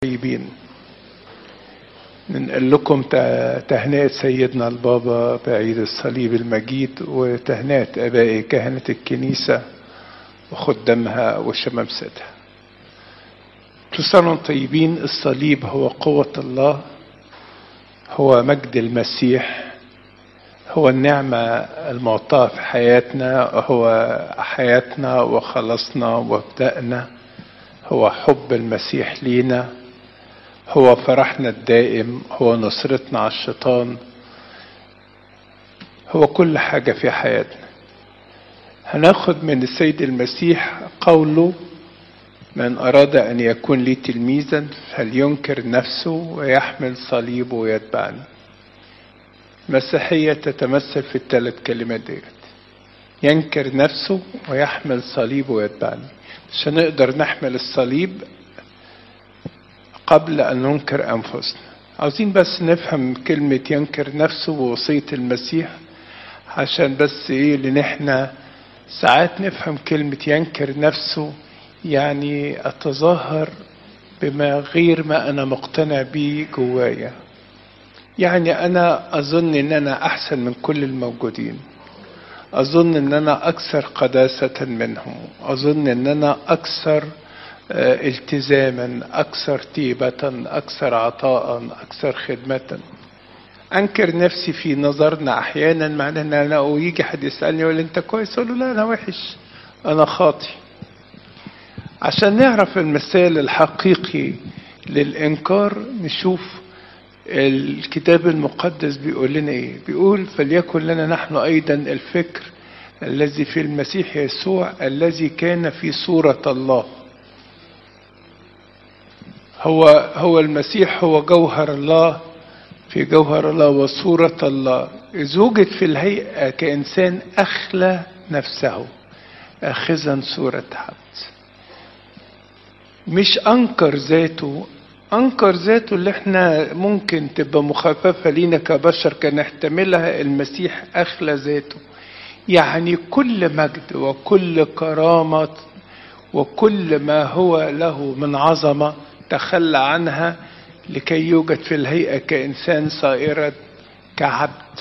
طيبين ننقل لكم تهنئة سيدنا البابا بعيد الصليب المجيد وتهنئة آبائي كهنة الكنيسة وخدامها وشمامستها كل سنة وانتم طيبين الصليب هو قوة الله هو مجد المسيح هو النعمة المعطاة في حياتنا هو حياتنا وخلصنا وابدأنا هو حب المسيح لينا هو فرحنا الدائم هو نصرتنا على الشيطان هو كل حاجة في حياتنا هناخد من السيد المسيح قوله من أراد أن يكون لي تلميذا فلينكر نفسه ويحمل صليبه ويتبعني المسيحية تتمثل في الثلاث كلمات ديت ينكر نفسه ويحمل صليبه ويتبعني مش هنقدر نحمل الصليب قبل أن ننكر أنفسنا عاوزين بس نفهم كلمة ينكر نفسه ووصية المسيح عشان بس إيه لأن إحنا ساعات نفهم كلمة ينكر نفسه يعني أتظاهر بما غير ما أنا مقتنع بيه جوايا يعني أنا أظن إن أنا أحسن من كل الموجودين أظن إن أنا أكثر قداسة منهم أظن إن أنا أكثر التزاما أكثر طيبة أكثر عطاء أكثر خدمة أنكر نفسي في نظرنا أحيانا معناه إن أنا ويجي حد يسألني يقول أنت كويس أقول له لا أنا وحش أنا خاطي عشان نعرف المثال الحقيقي للإنكار نشوف الكتاب المقدس بيقول لنا ايه بيقول فليكن لنا نحن ايضا الفكر الذي في المسيح يسوع الذي كان في صورة الله هو هو المسيح هو جوهر الله في جوهر الله وصورة الله إذ وجد في الهيئة كإنسان أخلى نفسه آخذا صورة عبد مش أنكر ذاته أنكر ذاته اللي احنا ممكن تبقى مخففة لينا كبشر كان نحتملها المسيح أخلى ذاته يعني كل مجد وكل كرامة وكل ما هو له من عظمة تخلى عنها لكي يوجد في الهيئة كإنسان صائرا كعبد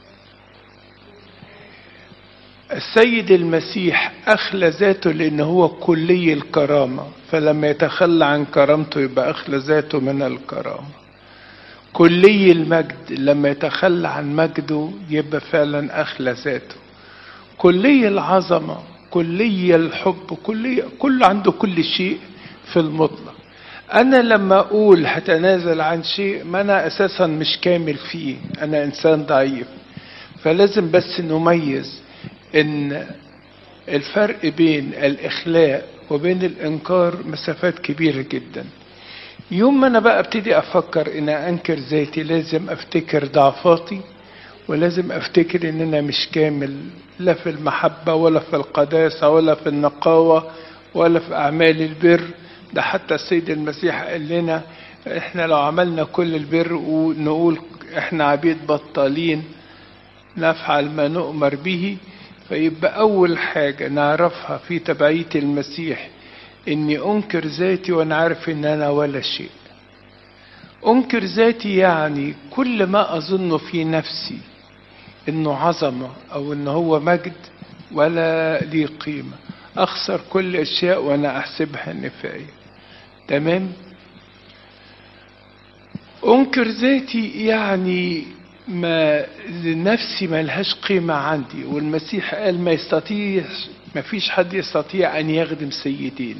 السيد المسيح أخلى ذاته لأن هو كلي الكرامة فلما يتخلى عن كرامته يبقى أخلى ذاته من الكرامة كلي المجد لما يتخلى عن مجده يبقى فعلا أخلى ذاته كلي العظمة كلي الحب كلي كل عنده كل شيء في المطلق أنا لما أقول هتنازل عن شيء ما أنا أساسا مش كامل فيه أنا إنسان ضعيف فلازم بس نميز ان الفرق بين الاخلاء وبين الانكار مسافات كبيرة جدا يوم ما انا بقى ابتدي افكر ان انكر ذاتي لازم افتكر ضعفاتي ولازم افتكر ان انا مش كامل لا في المحبة ولا في القداسة ولا في النقاوة ولا في اعمال البر ده حتى السيد المسيح قال لنا احنا لو عملنا كل البر ونقول احنا عبيد بطالين نفعل ما نؤمر به فيبقى أول حاجة نعرفها في تبعية المسيح إني أنكر ذاتي وأنا عارف إن أنا ولا شيء. أنكر ذاتي يعني كل ما أظنه في نفسي إنه عظمة أو إنه هو مجد ولا ليه قيمة. أخسر كل أشياء وأنا أحسبها نفاية. تمام؟ أنكر ذاتي يعني ما نفسي ما لهاش قيمة عندي والمسيح قال ما يستطيع ما فيش حد يستطيع أن يخدم سيدين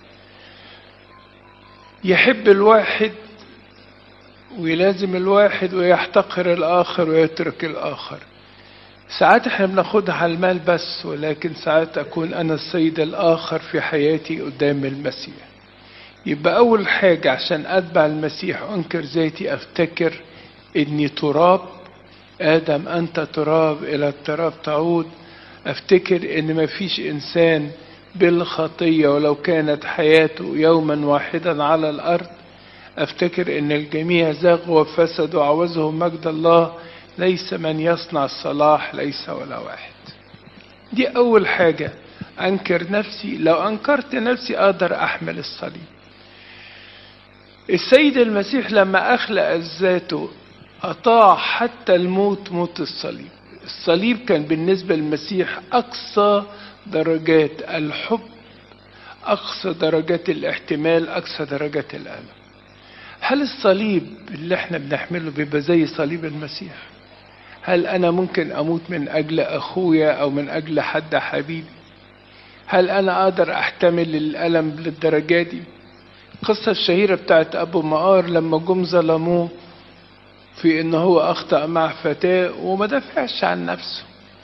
يحب الواحد ويلازم الواحد ويحتقر الآخر ويترك الآخر ساعات احنا بناخدها على المال بس ولكن ساعات أكون أنا السيد الآخر في حياتي قدام المسيح يبقى أول حاجة عشان أتبع المسيح أنكر ذاتي أفتكر إني تراب آدم أنت تراب إلى التراب تعود أفتكر إن مفيش إنسان بالخطية ولو كانت حياته يوما واحدا على الأرض أفتكر إن الجميع زاغوا وفسدوا وعوزهم مجد الله ليس من يصنع الصلاح ليس ولا واحد دي أول حاجة أنكر نفسي لو أنكرت نفسي أقدر أحمل الصليب السيد المسيح لما أخلق ذاته أطاع حتى الموت موت الصليب الصليب كان بالنسبة للمسيح أقصى درجات الحب أقصى درجات الاحتمال أقصى درجات الألم هل الصليب اللي احنا بنحمله بيبقى زي صليب المسيح هل أنا ممكن أموت من أجل أخويا أو من أجل حد حبيبي هل أنا أقدر أحتمل الألم للدرجة دي القصة الشهيرة بتاعت أبو مقار لما جم ظلموه في إن هو أخطأ مع فتاة وما دافعش عن نفسه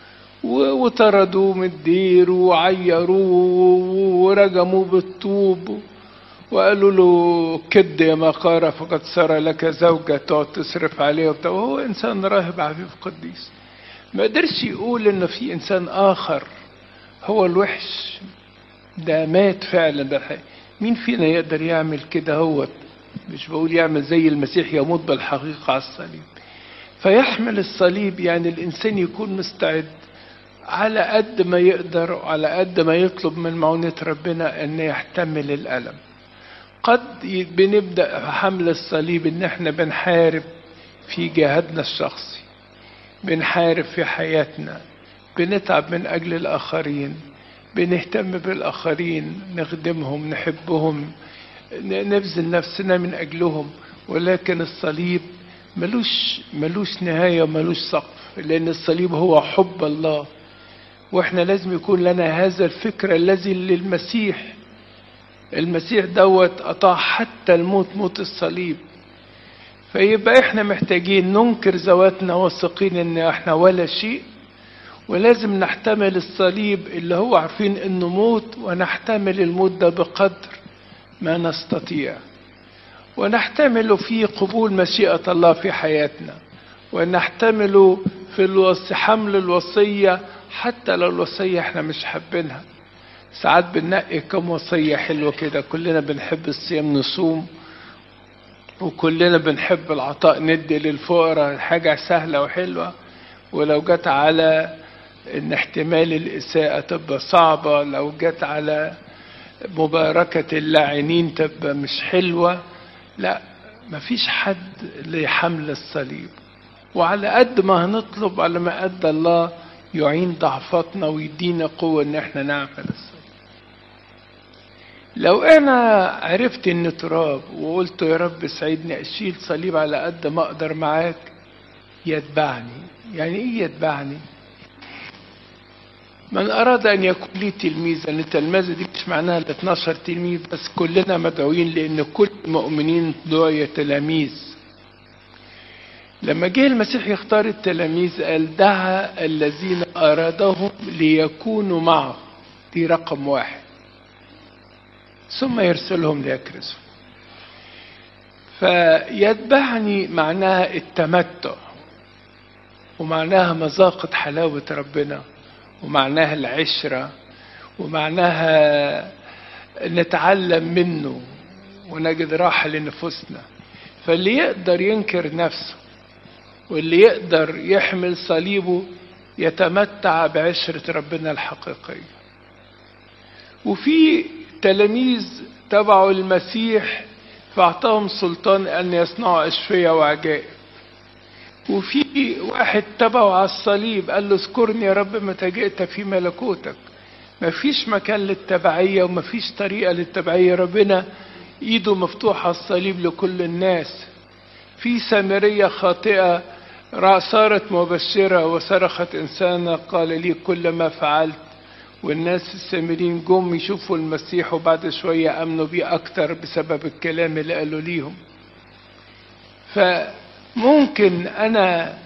وطردوه من الدير وعيروه ورجموه بالطوب وقالوا له كد يا مقارة فقد صار لك زوجة تقعد تصرف عليه وبتاع وهو إنسان راهب عفيف قديس ما قدرش يقول إنه في إنسان آخر هو الوحش ده مات فعلا ده الحقيقة. مين فينا يقدر يعمل كده هو مش بقول يعمل زي المسيح يموت بالحقيقة على الصليب فيحمل الصليب يعني الإنسان يكون مستعد على قد ما يقدر وعلى قد ما يطلب من معونة ربنا أن يحتمل الألم قد بنبدأ في حمل الصليب إن إحنا بنحارب في جهادنا الشخصي بنحارب في حياتنا بنتعب من أجل الآخرين بنهتم بالآخرين نخدمهم نحبهم نبذل نفسنا من أجلهم ولكن الصليب ملوش ملوش نهاية وملوش سقف لأن الصليب هو حب الله واحنا لازم يكون لنا هذا الفكر الذي للمسيح المسيح دوت أطاع حتى الموت موت الصليب فيبقى احنا محتاجين ننكر ذواتنا واثقين ان احنا ولا شيء ولازم نحتمل الصليب اللي هو عارفين انه موت ونحتمل الموت ده بقدر ما نستطيع ونحتمل في قبول مشيئة الله في حياتنا ونحتمل في الوص... حمل الوصية حتى لو الوصية احنا مش حابينها ساعات بننقي كم وصية حلوة كده كلنا بنحب الصيام نصوم وكلنا بنحب العطاء ندي للفقراء حاجة سهلة وحلوة ولو جت على ان احتمال الإساءة تبقى صعبة لو جت على مباركة اللاعنين تبقى مش حلوة لا مفيش حد لحمل الصليب وعلى قد ما هنطلب على ما قد الله يعين ضعفاتنا ويدينا قوة ان احنا نعمل الصليب لو انا عرفت ان تراب وقلت يا رب ساعدني اشيل صليب على قد ما اقدر معاك يتبعني يعني ايه يتبعني من أراد أن يكون لي تلميذا التلمذة دي مش معناها ال 12 تلميذ بس كلنا مدعوين لأن كل المؤمنين دعي تلاميذ لما جه المسيح يختار التلاميذ قال دعا الذين أرادهم ليكونوا معه دي رقم واحد ثم يرسلهم ليكرزوا فيتبعني معناها التمتع ومعناها مذاقة حلاوة ربنا ومعناها العشرة ومعناها نتعلم منه ونجد راحة لنفوسنا فاللي يقدر ينكر نفسه واللي يقدر يحمل صليبه يتمتع بعشرة ربنا الحقيقية وفي تلاميذ تبعوا المسيح فأعطاهم سلطان أن يصنعوا أشفية وعجائب وفي واحد تبعه على الصليب قال له اذكرني يا رب متى جئت في ملكوتك مفيش مكان للتبعية ومفيش طريقة للتبعية ربنا ايده مفتوحة على الصليب لكل الناس في سامرية خاطئة صارت مبشرة وصرخت إنسانة قال لي كل ما فعلت والناس السامرين جم يشوفوا المسيح وبعد شوية أمنوا بيه أكتر بسبب الكلام اللي قالوا ليهم فممكن أنا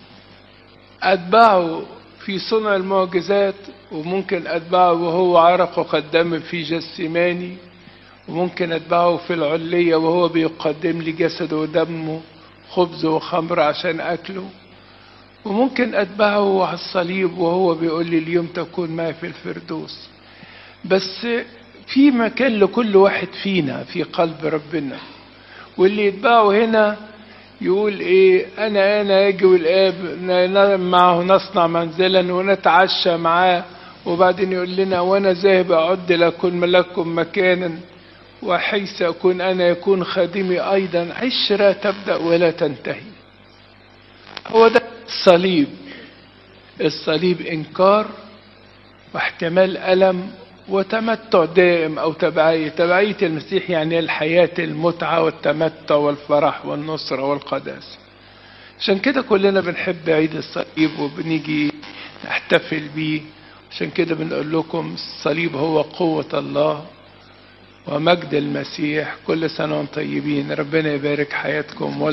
أتبعه في صنع المعجزات وممكن أتبعه وهو عرق قدام في جسماني وممكن أتبعه في العلية وهو بيقدم لي جسده ودمه خبز وخمر عشان أكله وممكن أتبعه على الصليب وهو بيقول لي اليوم تكون معي في الفردوس بس في مكان لكل واحد فينا في قلب ربنا واللي يتبعه هنا يقول ايه انا انا اجي والاب ننام معه نصنع منزلا ونتعشى معاه وبعدين يقول لنا وانا ذاهب اعد لكم لكم مكانا وحيث أكون أنا يكون خادمي أيضا عشرة تبدأ ولا تنتهي هو ده الصليب الصليب إنكار واحتمال ألم وتمتع دائم أو تبعية تبعية المسيح يعني الحياة المتعة والتمتع والفرح والنصرة والقداسة عشان كده كلنا بنحب عيد الصليب وبنيجي نحتفل بيه عشان كده بنقول لكم الصليب هو قوة الله ومجد المسيح كل سنة وانتم طيبين ربنا يبارك حياتكم